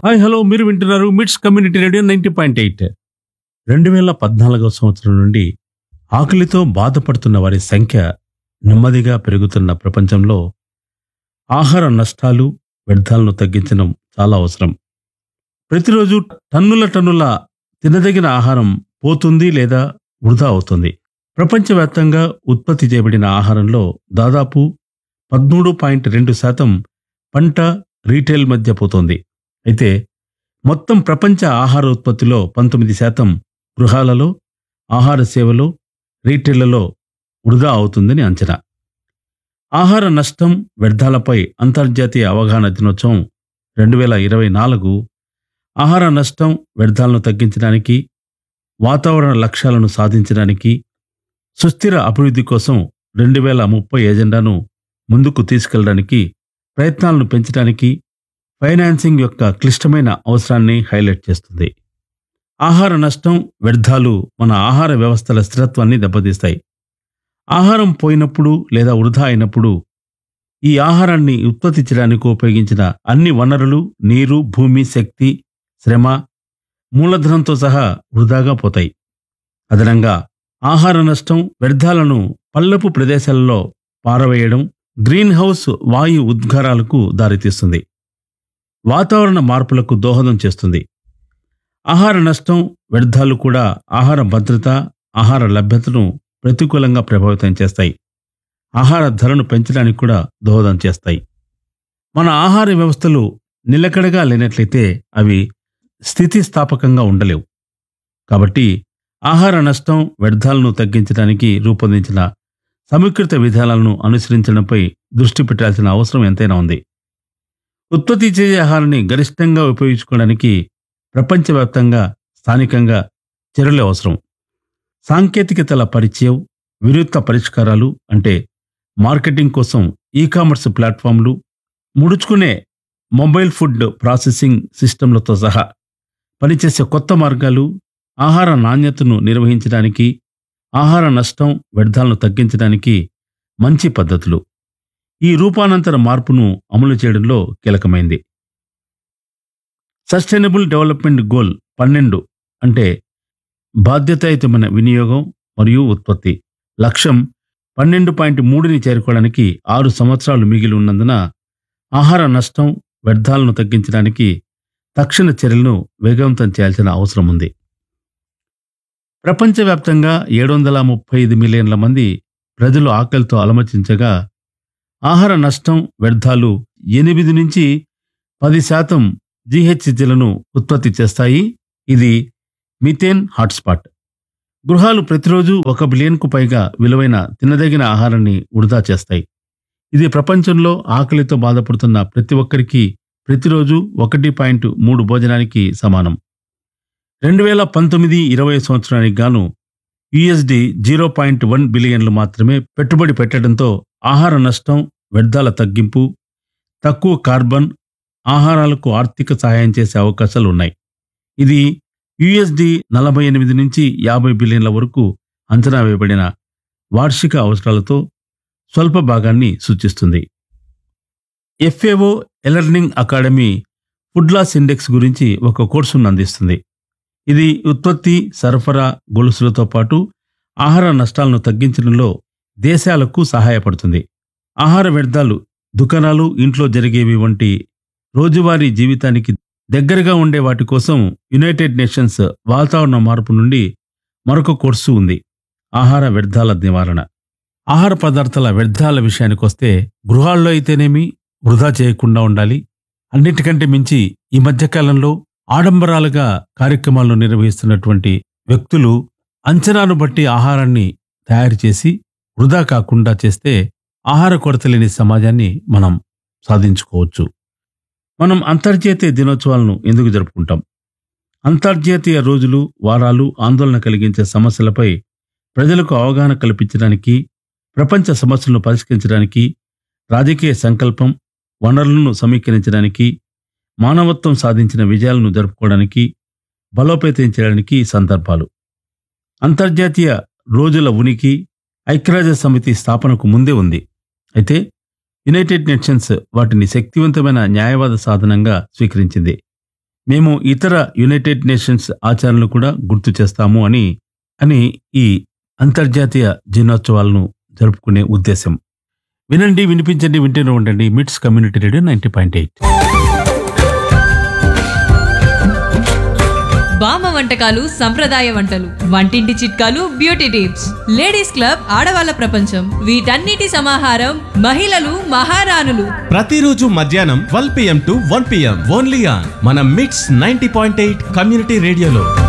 hi hello మీరు వింటున్నారు MITS community radio ninety point eight రెండు వేల పద్నాలుగవ సంవత్సరం నుండి ఆకలితో బాధపడుతున్న వారి సంఖ్య నెమ్మదిగా పెరుగుతున్న ప్రపంచంలో ఆహార నష్టాలు వ్యర్థాలను తగ్గించడం చాలా అవసరం ప్రతిరోజు టన్నుల టన్నుల తినదగిన ఆహారం పోతుంది లేదా వృధా అవుతుంది ప్రపంచవ్యాప్తంగా ఉత్పత్తి చేయబడిన ఆహారంలో దాదాపు పదమూడు పాయింట్ రెండు శాతం పంట రీటైల్ మధ్య పోతోంది అయితే మొత్తం ప్రపంచ ఆహార ఉత్పత్తిలో పంతొమ్మిది శాతం గృహాలలో ఆహార సేవలు రీటైళ్లలో వృధా అవుతుందని అంచనా ఆహార నష్టం వ్యర్థాలపై అంతర్జాతీయ అవగాహన దినోత్సవం రెండు వేల ఇరవై నాలుగు ఆహార నష్టం వ్యర్థాలను తగ్గించడానికి వాతావరణ లక్ష్యాలను సాధించడానికి సుస్థిర అభివృద్ధి కోసం రెండు వేల ముప్పై ఎజెండాను ముందుకు తీసుకెళ్లడానికి ప్రయత్నాలను పెంచడానికి ఫైనాన్సింగ్ యొక్క క్లిష్టమైన అవసరాన్ని హైలైట్ చేస్తుంది ఆహార నష్టం వ్యర్థాలు మన ఆహార వ్యవస్థల స్థిరత్వాన్ని దెబ్బతీస్తాయి ఆహారం పోయినప్పుడు లేదా వృధా అయినప్పుడు ఈ ఆహారాన్ని ఉత్పత్తి చేయడానికి ఉపయోగించిన అన్ని వనరులు నీరు భూమి శక్తి శ్రమ మూలధనంతో సహా వృధాగా పోతాయి అదనంగా ఆహార నష్టం వ్యర్థాలను పల్లపు ప్రదేశాలలో పారవేయడం గ్రీన్ హౌస్ వాయు ఉద్గారాలకు దారితీస్తుంది వాతావరణ మార్పులకు దోహదం చేస్తుంది ఆహార నష్టం వ్యర్థాలు కూడా ఆహార భద్రత ఆహార లభ్యతను ప్రతికూలంగా ప్రభావితం చేస్తాయి ఆహార ధరను పెంచడానికి కూడా దోహదం చేస్తాయి మన ఆహార వ్యవస్థలు నిలకడగా లేనట్లయితే అవి స్థితిస్థాపకంగా ఉండలేవు కాబట్టి ఆహార నష్టం వ్యర్థాలను తగ్గించడానికి రూపొందించిన సమీకృత విధానాలను అనుసరించడంపై దృష్టి పెట్టాల్సిన అవసరం ఎంతైనా ఉంది ఉత్పత్తి చేసే ఆహారాన్ని గరిష్టంగా ఉపయోగించుకోవడానికి ప్రపంచవ్యాప్తంగా స్థానికంగా చర్యలు అవసరం సాంకేతికతల పరిచయం వినూత్న పరిష్కారాలు అంటే మార్కెటింగ్ కోసం ఈ కామర్స్ ప్లాట్ఫామ్లు ముడుచుకునే మొబైల్ ఫుడ్ ప్రాసెసింగ్ సిస్టంలతో సహా పనిచేసే కొత్త మార్గాలు ఆహార నాణ్యతను నిర్వహించడానికి ఆహార నష్టం వ్యర్థాలను తగ్గించడానికి మంచి పద్ధతులు ఈ రూపానంతర మార్పును అమలు చేయడంలో కీలకమైంది సస్టైనబుల్ డెవలప్మెంట్ గోల్ పన్నెండు అంటే బాధ్యతాయుతమైన వినియోగం మరియు ఉత్పత్తి లక్ష్యం పన్నెండు పాయింట్ మూడుని చేరుకోవడానికి ఆరు సంవత్సరాలు మిగిలి ఉన్నందున ఆహార నష్టం వ్యర్థాలను తగ్గించడానికి తక్షణ చర్యలను వేగవంతం చేయాల్సిన అవసరం ఉంది ప్రపంచవ్యాప్తంగా ఏడు వందల ముప్పై ఐదు మిలియన్ల మంది ప్రజలు ఆకలితో అలమచించగా ఆహార నష్టం వ్యర్థాలు ఎనిమిది నుంచి పది శాతం జీహెచ్సిలను ఉత్పత్తి చేస్తాయి ఇది మిథేన్ హాట్స్పాట్ గృహాలు ప్రతిరోజు ఒక బిలియన్కు పైగా విలువైన తినదగిన ఆహారాన్ని వృధా చేస్తాయి ఇది ప్రపంచంలో ఆకలితో బాధపడుతున్న ప్రతి ఒక్కరికి ప్రతిరోజు ఒకటి పాయింట్ మూడు భోజనానికి సమానం రెండు వేల పంతొమ్మిది ఇరవై సంవత్సరానికి గాను యుఎస్డి జీరో పాయింట్ వన్ బిలియన్లు మాత్రమే పెట్టుబడి పెట్టడంతో ఆహార నష్టం వ్యర్థాల తగ్గింపు తక్కువ కార్బన్ ఆహారాలకు ఆర్థిక సహాయం చేసే అవకాశాలు ఉన్నాయి ఇది యుఎస్డి నలభై ఎనిమిది నుంచి యాభై బిలియన్ల వరకు అంచనా వేయబడిన వార్షిక అవసరాలతో స్వల్ప భాగాన్ని సూచిస్తుంది FAO elearning academy food loss index గురించి ఒక కోర్సును అందిస్తుంది ఇది ఉత్పత్తి సరఫరా గొలుసులతో పాటు ఆహార నష్టాలను తగ్గించడంలో దేశాలకు సహాయపడుతుంది ఆహార వ్యర్థాలు దుకాణాలు ఇంట్లో జరిగేవి వంటి రోజువారీ జీవితానికి దగ్గరగా ఉండే వాటి కోసం యునైటెడ్ నేషన్స్ వాతావరణ మార్పు నుండి మరొక కోర్సు ఉంది ఆహార వ్యర్థాల నివారణ ఆహార పదార్థాల వ్యర్థాల విషయానికొస్తే గృహాల్లో అయితేనేమి వృధా చేయకుండా ఉండాలి అన్నిటికంటే మించి ఈ మధ్యకాలంలో ఆడంబరాలుగా కార్యక్రమాలను నిర్వహిస్తున్నటువంటి వ్యక్తులు అంచనాను బట్టి ఆహారాన్ని తయారు చేసి వృధా కాకుండా చేస్తే ఆహార కొరత లేని సమాజాన్ని మనం సాధించుకోవచ్చు మనం అంతర్జాతీయ దినోత్సవాలను ఎందుకు జరుపుకుంటాం అంతర్జాతీయ రోజులు వారాలు ఆందోళన కలిగించే సమస్యలపై ప్రజలకు అవగాహన కల్పించడానికి ప్రపంచ సమస్యలను పరిష్కరించడానికి రాజకీయ సంకల్పం వనరులను సమీకరించడానికి మానవత్వం సాధించిన విజయాలను జరుపుకోవడానికి బలోపేతం చేయడానికి సందర్భాలు అంతర్జాతీయ రోజుల ఉనికి ఐక్యరాజ్య సమితి స్థాపనకు ముందే ఉంది అయితే యునైటెడ్ నేషన్స్ వాటిని శక్తివంతమైన న్యాయవాద సాధనంగా స్వీకరించింది మేము ఇతర యునైటెడ్ నేషన్స్ ఆచరణలు కూడా గుర్తు చేస్తాము అని అని ఈ అంతర్జాతీయ దినోత్సవాలను జరుపుకునే ఉద్దేశం వినండి వినిపించండి వింటూనే ఉండండి MITS community radio ninety point eight బామ్మ వంటకాలు సంప్రదాయ వంటలు వంటింటి చిట్కాలు బ్యూటీ టిప్స్ లేడీస్ క్లబ్ ఆడవాళ్ళ ప్రపంచం వీటన్నిటి సమాహారం మహిళలు మహారాణులు ప్రతిరోజు మధ్యాహ్నం twelve PM to one PM only on మన MITS ninety point eight community రేడియోలో